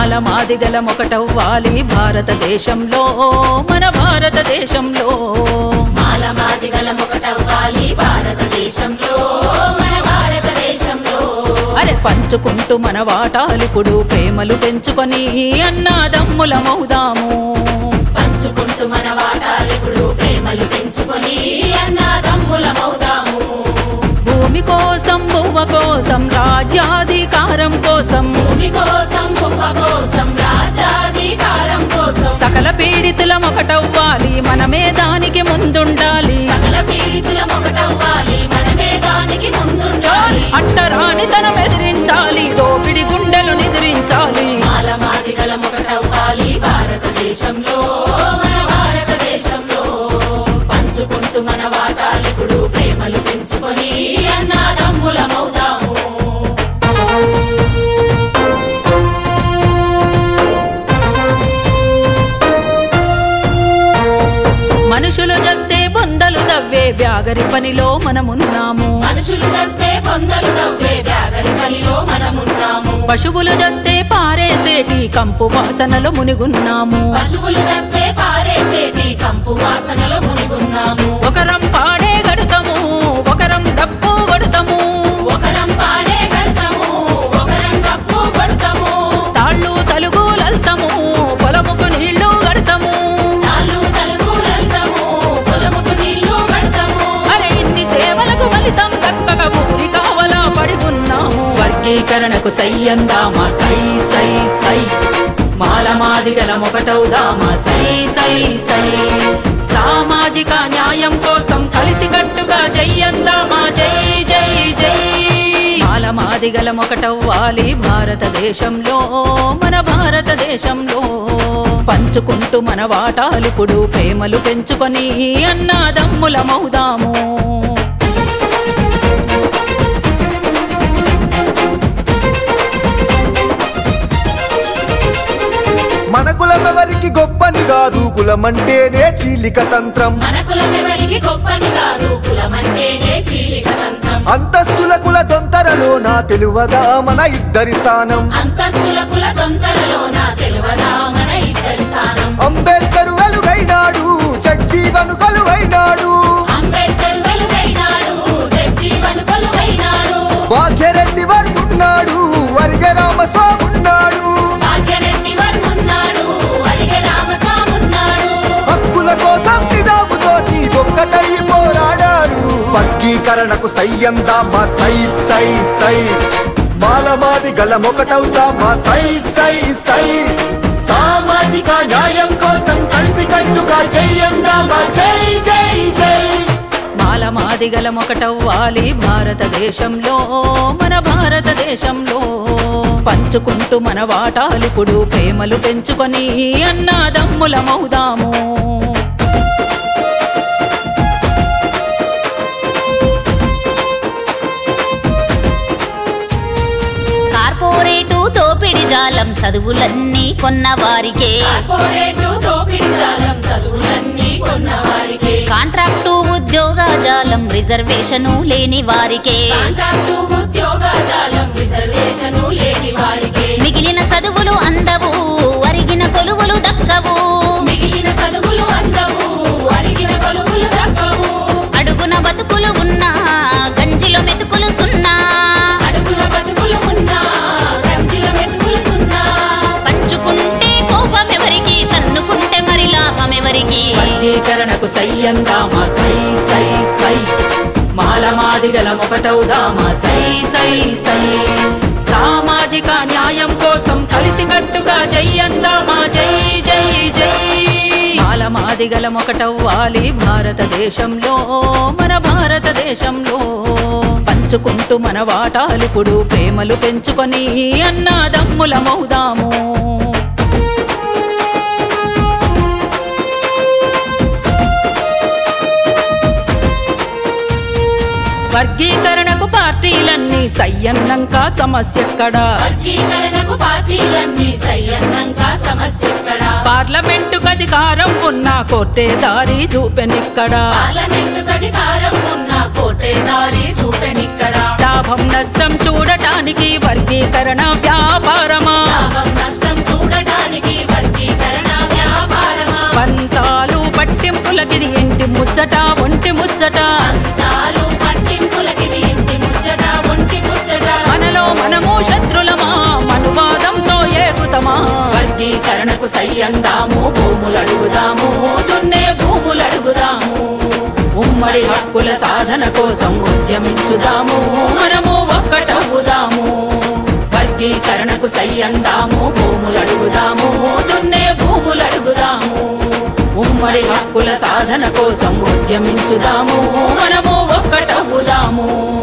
మాల మాదిగలం ఒకటవ్వాలి భారతదేశంలో మన భారతదేశంలో మాల మాదిగలం ఒకటవ్వాలి భారతదేశంలో మన భారతదేశంలో అరే పంచుకుంటూ మన వాటాలిప్పుడు ప్రేమలు పెంచుకొని అన్నాదమ్ములమవుదాము పంచుకుంటూ మన వాటాలిప్పుడు ప్రేమలు పెంచుకొని అన్నదమ్ములమవుదాము భూమి కోసం భువ కోసం రాజ్యాధికారం కోసం భూమి కోసం కుప్ప కోసం రాజ్యాధికారం కోసం సకల పీడితులం ఒకటవ్వాలి మనమే దానికి ముందుండాలి సకల పీడితులం ఒకటవ్వాలి మనమే దానికి ముందుండాలి అంటరానితనం ఎదిరించాలి దోపిడి గుండెలు నిద్రించాలి మాల మాదిగలం ఒకటవ్వాలి భారతదేశంలో మన భారతదేశంలో పంచుకుంటూ మన వాటాలిప్పుడు ప్రేమలు పెంచుకొని అన్నదమ్ములమవుదాము మనుషులు జస్తే బొందలు దవ్వే బ్యాగరి పనిలో మనమున్నాము మనుషులు చస్తే పొందలు నవ్వే బ్యాగరి పనిలో మనమున్నాము పశువులు జస్తే పారేసేటి కంపు వాసనలో మునిగున్నాము పశువులు చస్తే పారేసేటి కంపు వాసనలో మునిగున్నాము ఒకరం పాడే గడుతము ఒకరం డప్పు గడుతము ఒకరం పాడే గడతాము ఒకరం డప్పు కొడతాము తాళ్ళు తలుగు లల్తము పొలముకు నీళ్లు గడతము నాళ్ళు తలుగు వెళ్తాము పొలముకు నీళ్లు పెడతాము అరే ఇన్ని సేవలకు ఫలితం దక్కక ఊరి కావలా పడి ఉన్నాము వర్గీకరణకు సయ్యందామా సై సై సై మాల మాదిగలం ఒకటవుదామా సై సై సై సామాజిక న్యాయం కోసం కలిసి కట్టుగా జయ్యందామా జై జై జై మాల మాదిగలం ఒకటవ్వాలి భారతదేశంలో మన భారతదేశంలో పంచుకుంటూ మన వాటాలిప్పుడు ప్రేమలు పెంచుకొని అన్నాదమ్ములమవుదాము మన కులమెవరికి గొప్పని కాదు కులమంటేనే చీలిక తంత్రం మన కులం ఎవరికి గొప్పని కాదు కులమంటేనే చీలిక తంత్రం అంతస్తుల కుల తొంతరలో నా తెలువదా మన ఇద్దరి స్థానం అంతస్తుల కుల తొంతరలోన తెలువదా మన ఇద్దరి స్థానం అంబేద్కర్ వెలుగైనాడు జగ్జీవను కొలువైనాడు అంబేద్కర్ వెలుగైనాడు జగ్జీవన్ కొలువైనాడు భాగ్యరెడ్డి వర్గున్నాడు వర్గ రామస్వామున్నాడు భాగ్యరెడ్డి వర్మున్నాడు అలిగే రామస్వామున్నాడు హక్కుల కోసం నిజాముతోటి ఒక్కటై పోరాడారు వర్గీకరణకు సయ్యందామా సై సై సై మాలమాది గలమొకటవుతామా సై సై సై సామాజిక న్యాయం కోసం కలిసి కట్టుగా చెయ్యందామా జై జై జై మాల మాదిగలం ఒకటవ్వాలి భారతదేశంలో మన భారతదేశంలో పంచుకుంటూ మన వాటాలిప్పుడు ప్రేమలు పెంచుకొని అన్నాదమ్ములమవుదాము కార్పొరేటు దోపిడి జాలం చదువులన్నీ కొన్న వారికే కార్పొరేటు దోపిడి జాలం చదువులన్నీ కొన్నవారికే కాంట్రాక్టు ఉద్యోగ జాలం రిజర్వేషను లేని వారికే కాంట్రాక్టు ఉద్యోగ జాలం రిజర్వేషను లేని వారికే మిగిలిన చదువులు అందవు అరిగిన కొలువులు దక్కవు మిగిలిన చదువులు అందవు అరిగిన కొలువులు దక్కవు అడుగున బతుకులు ఉన్నా గంజిలో మెతుకులు సున్నా అడుగుల బతుకులు ఉన్నా గంజిల మెతుకులు సున్నా పంచుకుంటే కోపం ఎవరికి తన్నుకుంటే మరి లాభం ఎవరికి వర్గీకరణకు సయ్యందామా సై సై సై మాల మాదిగలం ఒకటవుదామా సై సై సై సామాజిక న్యాయం కోసం కలిసి కట్టుగా జయ్యందామా జై జై జై మాల మాదిగలం ఒకటవ్వాలి భారతదేశంలో మన భారతదేశంలో పంచుకుంటూ మన వాటాలిప్పుడు ప్రేమలు పెంచుకొని అన్నాదమ్ములమవుదాము వర్గీకరణకు పార్టీలన్నీ సయ్యన్నంక సమస్యెక్కడా వర్గీకరణకు పార్టీలన్నీ సయ్యన్నంక సమస్య ఎక్కడ పార్లమెంటుకు అధికారం ఉన్న కోర్టే దారి చూపెనిక్కడా పార్లమెంటుకు అధికారం ఉన్న కోటే దారి చూపెనిక్కడ లాభం నష్టం చూడటానికి వర్గీకరణ వ్యాపారమా లాభం నష్టం చూడ ముచ్చట ఒంటి ముచ్చట అంతాలు పట్టింపులకిది ఇంటి ముచ్చట ఒంటి ముచ్చట మనలో మనము శత్రులమా మనువాదంతో ఏగుతమా వర్గీకరణకు సయ్యందాము భూములు అడుగుదాము దున్నే భూములు అడుగుదాము ఉమ్మడి హక్కుల సాధన కోసం ఉద్యమించుదాము మనము ఒక్కటవుదాము వర్గీకరణకు సయ్యందాము భూములు అడుగుదాము దున్నే భూములు అడుగుదాము ఉమ్మడి హక్కుల సాధన కోసం ఉద్యమించుదాము మనము ఒక్కటవుదాము